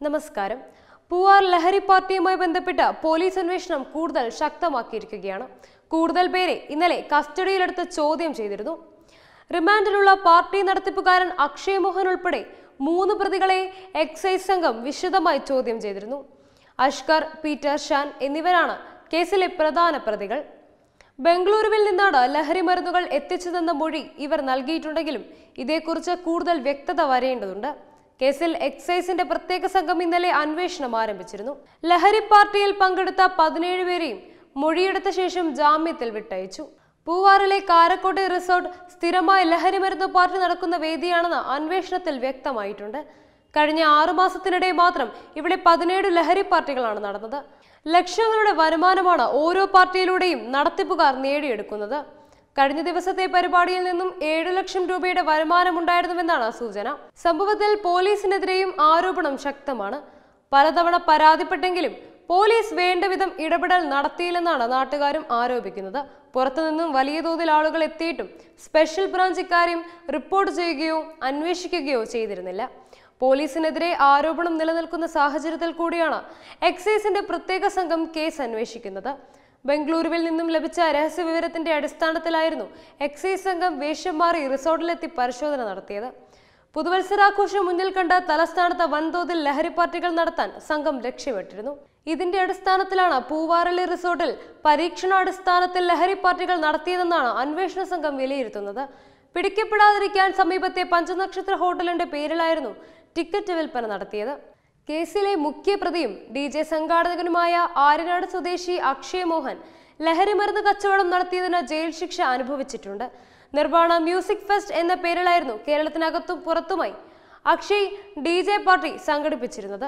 നമസ്കാരം പൂവാർ ലഹരി പാർട്ടിയുമായി ബന്ധപ്പെട്ട പോലീസ് അന്വേഷണം കൂടുതൽ ശക്തമാക്കിയിരിക്കുകയാണ് കൂടുതൽ പേരെ ഇന്നലെ കസ്റ്റഡിയിലെടുത്ത് ചോദ്യം ചെയ്തിരുന്നു റിമാൻഡിലുള്ള പാർട്ടി നടത്തിപ്പുകാരൻ അക്ഷയ് മോഹൻ ഉൾപ്പെടെ മൂന്ന് പ്രതികളെ എക്സൈസ് സംഘം വിശദമായി ചോദ്യം ചെയ്തിരുന്നു അഷ്കർ പീറ്റർ ഷാൻ എന്നിവരാണ് കേസിലെ പ്രധാന പ്രതികൾ ബംഗളൂരുവിൽ നിന്നാണ് ലഹരി മരുന്നുകൾ എത്തിച്ചതെന്ന മൊഴി ഇവർ നൽകിയിട്ടുണ്ടെങ്കിലും ഇതേക്കുറിച്ച് കൂടുതൽ വ്യക്തത വരേണ്ടതുണ്ട് കേസിൽ എക്സൈസിന്റെ പ്രത്യേക സംഘം ഇന്നലെ അന്വേഷണം ആരംഭിച്ചിരുന്നു ലഹരി പാർട്ടിയിൽ പങ്കെടുത്ത പതിനേഴ് പേരെയും മൊഴിയെടുത്ത ശേഷം ജാമ്യത്തിൽ വിട്ടയച്ചു പൂവാറിലെ കാരക്കോട്ടെ റിസോർട്ട് സ്ഥിരമായ ലഹരി മരുന്ന് പാർട്ടി നടക്കുന്ന വേദിയാണെന്ന് അന്വേഷണത്തിൽ വ്യക്തമായിട്ടുണ്ട് കഴിഞ്ഞ ആറു മാസത്തിനിടെ മാത്രം ഇവിടെ പതിനേഴ് ലഹരി പാർട്ടികളാണ് നടന്നത് ലക്ഷങ്ങളുടെ വരുമാനമാണ് ഓരോ പാർട്ടിയിലൂടെയും നടത്തിപ്പുകാർ നേടിയെടുക്കുന്നത് കഴിഞ്ഞ ദിവസത്തെ പരിപാടിയിൽ നിന്നും ഏഴു ലക്ഷം രൂപയുടെ വരുമാനമുണ്ടായിരുന്നുവെന്നാണ് സൂചന സംഭവത്തിൽ പോലീസിനെതിരെയും ആരോപണം ശക്തമാണ് പലതവണ പരാതിപ്പെട്ടെങ്കിലും പോലീസ് വേണ്ടവിധം ഇടപെടൽ നടത്തിയില്ലെന്നാണ് നാട്ടുകാരും ആരോപിക്കുന്നത് പുറത്തുനിന്നും വലിയ തോതിൽ ആളുകൾ എത്തിയിട്ടും സ്പെഷ്യൽ ബ്രാഞ്ച് ഇക്കാര്യം റിപ്പോർട്ട് ചെയ്യുകയോ അന്വേഷിക്കുകയോ ചെയ്തിരുന്നില്ല പോലീസിനെതിരെ ആരോപണം നിലനിൽക്കുന്ന സാഹചര്യത്തിൽ കൂടിയാണ് എക്സൈസിന്റെ പ്രത്യേക സംഘം കേസ് അന്വേഷിക്കുന്നത് ബംഗളൂരുവിൽ നിന്നും ലഭിച്ച രഹസ്യ വിവരത്തിന്റെ അടിസ്ഥാനത്തിലായിരുന്നു എക്സൈസ് സംഘം വേഷം മാറി റിസോർട്ടിലെത്തി പരിശോധന നടത്തിയത് പുതുവത്സരാഘോഷം മുന്നിൽ കണ്ട തലസ്ഥാനത്ത് വൻതോതിൽ ലഹരി പാർട്ടികൾ നടത്താൻ സംഘം ലക്ഷ്യമിട്ടിരുന്നു ഇതിന്റെ അടിസ്ഥാനത്തിലാണ് പൂവാറലി റിസോർട്ടിൽ പരീക്ഷണാടിസ്ഥാനത്തിൽ ലഹരി പാർട്ടികൾ നടത്തിയതെന്നാണ് അന്വേഷണ സംഘം വിലയിരുത്തുന്നത് പിടിക്കപ്പെടാതിരിക്കാൻ സമീപത്തെ പഞ്ചനക്ഷത്ര ഹോട്ടലിന്റെ പേരിലായിരുന്നു ടിക്കറ്റ് വിൽപ്പന നടത്തിയത് കേസിലെ മുഖ്യപ്രതിയും ഡി ജെ സംഘാടകനുമായ ആര്യനാട് സ്വദേശി അക്ഷയ് മോഹൻ ലഹരിമരുന്ന് കച്ചവടം നടത്തിയതിന് ജയിൽ ശിക്ഷ അനുഭവിച്ചിട്ടുണ്ട് നിർവ്വാണ മ്യൂസിക് ഫെസ്റ്റ് എന്ന പേരിലായിരുന്നു കേരളത്തിനകത്തും പുറത്തുമായി അക്ഷയ് ഡി ജെ പാർട്ടി സംഘടിപ്പിച്ചിരുന്നത്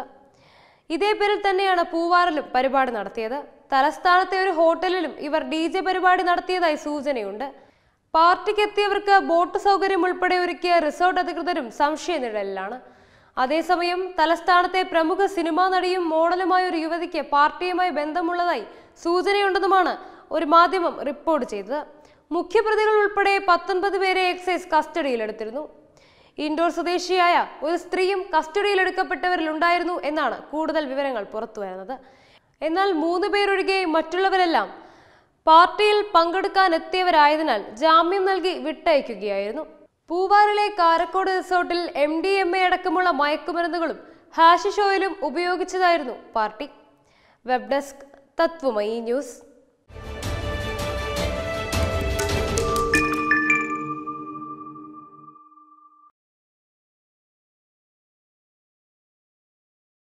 ഇതേ പേരിൽ തന്നെയാണ് പൂവാറിലും പരിപാടി നടത്തിയത് തലസ്ഥാനത്തെ ഒരു ഹോട്ടലിലും ഇവർ ഡി ജെ പരിപാടി നടത്തിയതായി സൂചനയുണ്ട് പാർട്ടിക്ക് എത്തിയവർക്ക് ബോട്ട് സൗകര്യം ഉൾപ്പെടെ ഒരുക്കിയ റിസോർട്ട് അധികൃതരും സംശയനിഴലിലാണ് അതേസമയം തലസ്ഥാനത്തെ പ്രമുഖ സിനിമാ നടിയും മോഡലുമായ ഒരു യുവതിക്ക് പാർട്ടിയുമായി ബന്ധമുള്ളതായി സൂചനയുണ്ടെന്നുമാണ് ഒരു മാധ്യമം റിപ്പോർട്ട് ചെയ്തത് മുഖ്യപ്രതികൾ ഉൾപ്പെടെ പത്തൊൻപത് പേരെ എക്സൈസ് കസ്റ്റഡിയിലെടുത്തിരുന്നു ഇൻഡോർ സ്വദേശിയായ ഒരു സ്ത്രീയും കസ്റ്റഡിയിലെടുക്കപ്പെട്ടവരിൽ ഉണ്ടായിരുന്നു എന്നാണ് കൂടുതൽ വിവരങ്ങൾ പുറത്തുവരുന്നത് എന്നാൽ മൂന്ന് പേരൊഴികെ മറ്റുള്ളവരെല്ലാം പാർട്ടിയിൽ പങ്കെടുക്കാൻ എത്തിയവരായതിനാൽ ജാമ്യം നൽകി വിട്ടയക്കുകയായിരുന്നു പൂവാറിലെ കാരക്കോട് റിസോർട്ടിൽ എം ഡി എം എ അടക്കമുള്ള മയക്കുമരുന്നുകളും ഹാഷിഷ് ഓയിലും ഉപയോഗിച്ചതായിരുന്നു party web desk Tatwamayi news